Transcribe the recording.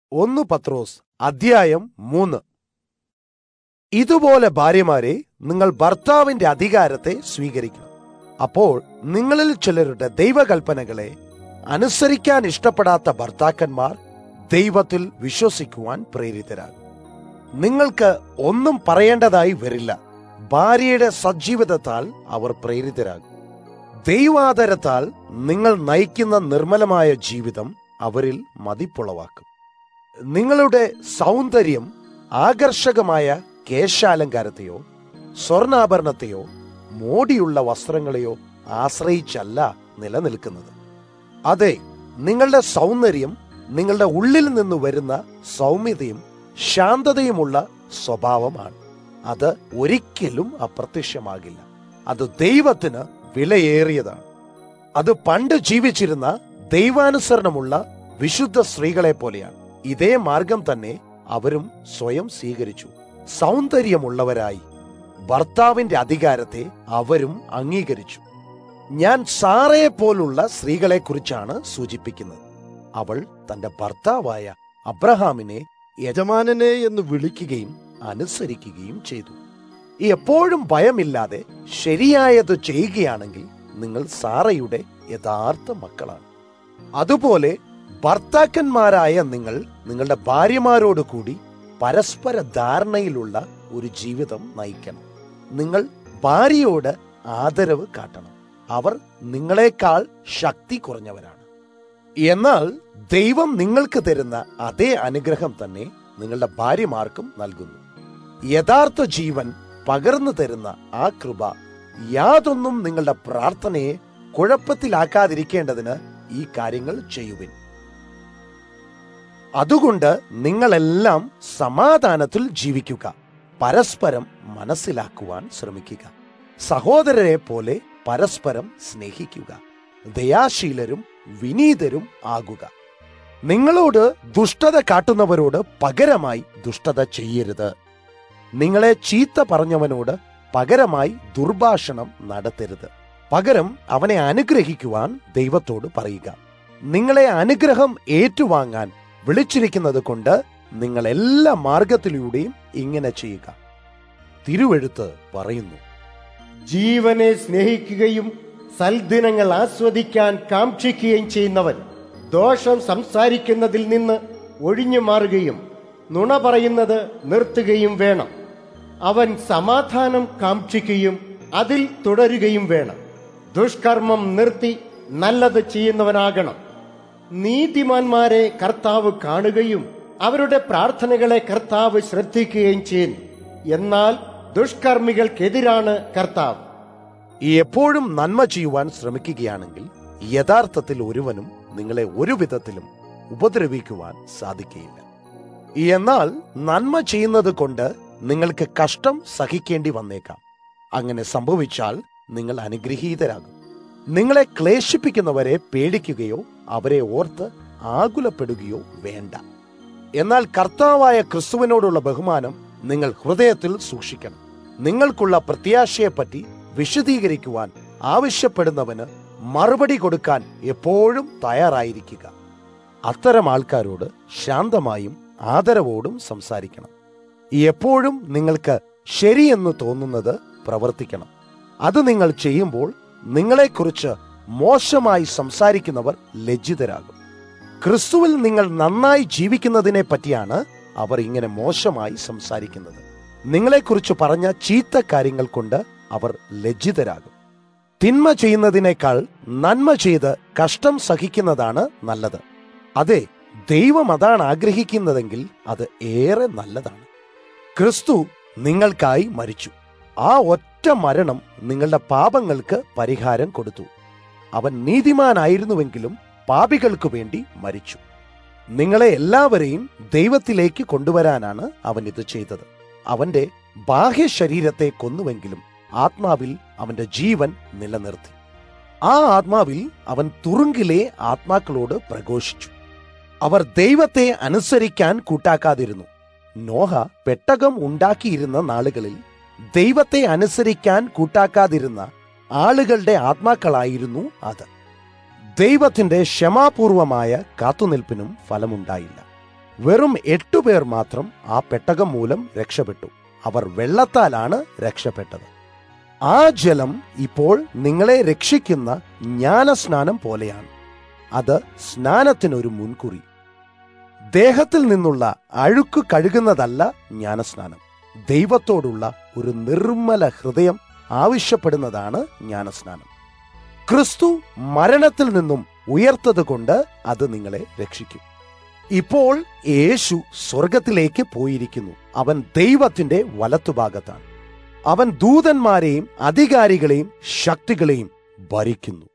ഒന്ന് പത്രോസ് അധ്യായം മൂന്ന് ഇതുപോലെ ഭാര്യമാരെ നിങ്ങൾ ഭർത്താവിന്റെ അധികാരത്തെ സ്വീകരിക്കണം അപ്പോൾ നിങ്ങളിൽ ചിലരുടെ ദൈവകൽപ്പനകളെ അനുസരിക്കാൻ ഇഷ്ടപ്പെടാത്ത ഭർത്താക്കന്മാർ ദൈവത്തിൽ വിശ്വസിക്കുവാൻ പ്രേരിതരാകും നിങ്ങൾക്ക് ഒന്നും പറയേണ്ടതായി വരില്ല ഭാര്യയുടെ സജ്ജീവിതത്താൽ അവർ പ്രേരിതരാകും ദൈവാദരത്താൽ നിങ്ങൾ നയിക്കുന്ന നിർമ്മലമായ ജീവിതം അവരിൽ മതിപ്പുളവാക്കും നിങ്ങളുടെ സൗന്ദര്യം ആകർഷകമായ കേശാലങ്കാരത്തെയോ സ്വർണ്ണാഭരണത്തെയോ മോടിയുള്ള വസ്ത്രങ്ങളെയോ ആശ്രയിച്ചല്ല നിലനിൽക്കുന്നത് അതെ നിങ്ങളുടെ സൗന്ദര്യം നിങ്ങളുടെ ഉള്ളിൽ നിന്ന് വരുന്ന സൗമ്യതയും ശാന്തതയുമുള്ള സ്വഭാവമാണ് അത് ഒരിക്കലും അപ്രത്യക്ഷമാകില്ല അത് ദൈവത്തിന് വിലയേറിയതാണ് അത് പണ്ട് ജീവിച്ചിരുന്ന ദൈവാനുസരണമുള്ള വിശുദ്ധ സ്ത്രീകളെ പോലെയാണ് ഇതേ മാർഗം തന്നെ അവരും സ്വയം സ്വീകരിച്ചു സൗന്ദര്യമുള്ളവരായി ഭർത്താവിന്റെ അധികാരത്തെ അവരും അംഗീകരിച്ചു ഞാൻ സാറയെ പോലുള്ള സ്ത്രീകളെ കുറിച്ചാണ് സൂചിപ്പിക്കുന്നത് അവൾ തന്റെ ഭർത്താവായ അബ്രഹാമിനെ യജമാനനെ എന്ന് വിളിക്കുകയും അനുസരിക്കുകയും ചെയ്തു എപ്പോഴും ഭയമില്ലാതെ ശരിയായത് ചെയ്യുകയാണെങ്കിൽ നിങ്ങൾ സാറയുടെ യഥാർത്ഥ മക്കളാണ് അതുപോലെ ഭർത്താക്കന്മാരായ നിങ്ങൾ നിങ്ങളുടെ ഭാര്യമാരോട് കൂടി പരസ്പര ധാരണയിലുള്ള ഒരു ജീവിതം നയിക്കണം നിങ്ങൾ ഭാര്യയോട് ആദരവ് കാട്ടണം അവർ നിങ്ങളെക്കാൾ ശക്തി കുറഞ്ഞവരാണ് എന്നാൽ ദൈവം നിങ്ങൾക്ക് തരുന്ന അതേ അനുഗ്രഹം തന്നെ നിങ്ങളുടെ ഭാര്യമാർക്കും നൽകുന്നു യഥാർത്ഥ ജീവൻ പകർന്നു തരുന്ന ആ കൃപ യാതൊന്നും നിങ്ങളുടെ പ്രാർത്ഥനയെ കുഴപ്പത്തിലാക്കാതിരിക്കേണ്ടതിന് ഈ കാര്യങ്ങൾ ചെയ്യുവിൻ അതുകൊണ്ട് നിങ്ങളെല്ലാം സമാധാനത്തിൽ ജീവിക്കുക പരസ്പരം മനസ്സിലാക്കുവാൻ ശ്രമിക്കുക സഹോദരരെ പോലെ പരസ്പരം സ്നേഹിക്കുക ദയാശീലരും വിനീതരും ആകുക നിങ്ങളോട് ദുഷ്ടത കാട്ടുന്നവരോട് പകരമായി ദുഷ്ടത ചെയ്യരുത് നിങ്ങളെ ചീത്ത പറഞ്ഞവനോട് പകരമായി ദുർഭാഷണം നടത്തരുത് പകരം അവനെ അനുഗ്രഹിക്കുവാൻ ദൈവത്തോട് പറയുക നിങ്ങളെ അനുഗ്രഹം ഏറ്റുവാങ്ങാൻ വിളിച്ചിരിക്കുന്നത് കൊണ്ട് നിങ്ങൾ എല്ലാ മാർഗത്തിലൂടെയും ഇങ്ങനെ ചെയ്യുക തിരുവെഴുത്ത് പറയുന്നു ജീവനെ സ്നേഹിക്കുകയും സൽദിനങ്ങൾ ആസ്വദിക്കാൻ കാക്ഷിക്കുകയും ചെയ്യുന്നവൻ ദോഷം സംസാരിക്കുന്നതിൽ നിന്ന് ഒഴിഞ്ഞു മാറുകയും നുണ പറയുന്നത് നിർത്തുകയും വേണം അവൻ സമാധാനം കാക്ഷിക്കുകയും അതിൽ തുടരുകയും വേണം ദുഷ്കർമ്മം നിർത്തി നല്ലത് ചെയ്യുന്നവനാകണം നീതിമാന്മാരെ കർത്താവ് കാണുകയും അവരുടെ പ്രാർത്ഥനകളെ കർത്താവ് ശ്രദ്ധിക്കുകയും ചെയ്യുന്നു എന്നാൽ ദുഷ്കർമ്മികൾക്കെതിരാണ് കർത്താവ് എപ്പോഴും നന്മ ചെയ്യുവാൻ ശ്രമിക്കുകയാണെങ്കിൽ യഥാർത്ഥത്തിൽ ഒരുവനും നിങ്ങളെ ഒരു വിധത്തിലും ഉപദ്രവിക്കുവാൻ സാധിക്കുകയില്ല എന്നാൽ നന്മ ചെയ്യുന്നത് കൊണ്ട് നിങ്ങൾക്ക് കഷ്ടം സഹിക്കേണ്ടി വന്നേക്കാം അങ്ങനെ സംഭവിച്ചാൽ നിങ്ങൾ അനുഗ്രഹീതരാകും നിങ്ങളെ ക്ലേശിപ്പിക്കുന്നവരെ പേടിക്കുകയോ അവരെ ഓർത്ത് ആകുലപ്പെടുകയോ വേണ്ട എന്നാൽ കർത്താവായ ക്രിസ്തുവിനോടുള്ള ബഹുമാനം നിങ്ങൾ ഹൃദയത്തിൽ സൂക്ഷിക്കണം നിങ്ങൾക്കുള്ള പ്രത്യാശയെപ്പറ്റി വിശദീകരിക്കുവാൻ ആവശ്യപ്പെടുന്നവന് മറുപടി കൊടുക്കാൻ എപ്പോഴും തയ്യാറായിരിക്കുക അത്തരം ആൾക്കാരോട് ശാന്തമായും ആദരവോടും സംസാരിക്കണം എപ്പോഴും നിങ്ങൾക്ക് ശരിയെന്ന് തോന്നുന്നത് പ്രവർത്തിക്കണം അത് നിങ്ങൾ ചെയ്യുമ്പോൾ നിങ്ങളെക്കുറിച്ച് മോശമായി സംസാരിക്കുന്നവർ ലജ്ജിതരാകും ക്രിസ്തുവിൽ നിങ്ങൾ നന്നായി ജീവിക്കുന്നതിനെ പറ്റിയാണ് അവർ ഇങ്ങനെ മോശമായി സംസാരിക്കുന്നത് നിങ്ങളെക്കുറിച്ച് പറഞ്ഞ ചീത്ത കാര്യങ്ങൾ കൊണ്ട് അവർ ലജ്ജിതരാകും തിന്മ ചെയ്യുന്നതിനേക്കാൾ നന്മ ചെയ്ത് കഷ്ടം സഹിക്കുന്നതാണ് നല്ലത് അതെ ദൈവം അതാണ് ആഗ്രഹിക്കുന്നതെങ്കിൽ അത് ഏറെ നല്ലതാണ് ക്രിസ്തു നിങ്ങൾക്കായി മരിച്ചു ആ ഒറ്റ മരണം നിങ്ങളുടെ പാപങ്ങൾക്ക് പരിഹാരം കൊടുത്തു അവൻ നീതിമാനായിരുന്നുവെങ്കിലും പാപികൾക്കു വേണ്ടി മരിച്ചു നിങ്ങളെ എല്ലാവരെയും ദൈവത്തിലേക്ക് കൊണ്ടുവരാനാണ് അവൻ ഇത് ചെയ്തത് അവന്റെ ബാഹ്യ ശരീരത്തെ കൊന്നുവെങ്കിലും ആത്മാവിൽ അവന്റെ ജീവൻ നിലനിർത്തി ആ ആത്മാവിൽ അവൻ തുറുങ്കിലെ ആത്മാക്കളോട് പ്രഘോഷിച്ചു അവർ ദൈവത്തെ അനുസരിക്കാൻ കൂട്ടാക്കാതിരുന്നു നോഹ പെട്ടകം ഉണ്ടാക്കിയിരുന്ന നാളുകളിൽ ദൈവത്തെ അനുസരിക്കാൻ കൂട്ടാക്കാതിരുന്ന ആളുകളുടെ ആത്മാക്കളായിരുന്നു അത് ദൈവത്തിന്റെ ക്ഷമാപൂർവമായ കാത്തുനിൽപ്പിനും ഫലമുണ്ടായില്ല വെറും എട്ടുപേർ മാത്രം ആ പെട്ടകം മൂലം രക്ഷപ്പെട്ടു അവർ വെള്ളത്താലാണ് രക്ഷപ്പെട്ടത് ആ ജലം ഇപ്പോൾ നിങ്ങളെ രക്ഷിക്കുന്ന ജ്ഞാനസ്നാനം പോലെയാണ് അത് സ്നാനത്തിനൊരു മുൻകുറി ദേഹത്തിൽ നിന്നുള്ള അഴുക്ക് കഴുകുന്നതല്ല ജ്ഞാനസ്നാനം ദൈവത്തോടുള്ള ഒരു നിർമ്മല ഹൃദയം ആവശ്യപ്പെടുന്നതാണ് ജ്ഞാനസ്നാനം ക്രിസ്തു മരണത്തിൽ നിന്നും ഉയർത്തതുകൊണ്ട് അത് നിങ്ങളെ രക്ഷിക്കും ഇപ്പോൾ യേശു സ്വർഗത്തിലേക്ക് പോയിരിക്കുന്നു അവൻ ദൈവത്തിന്റെ വലത്തുഭാഗത്താണ് അവൻ ദൂതന്മാരെയും അധികാരികളെയും ശക്തികളെയും ഭരിക്കുന്നു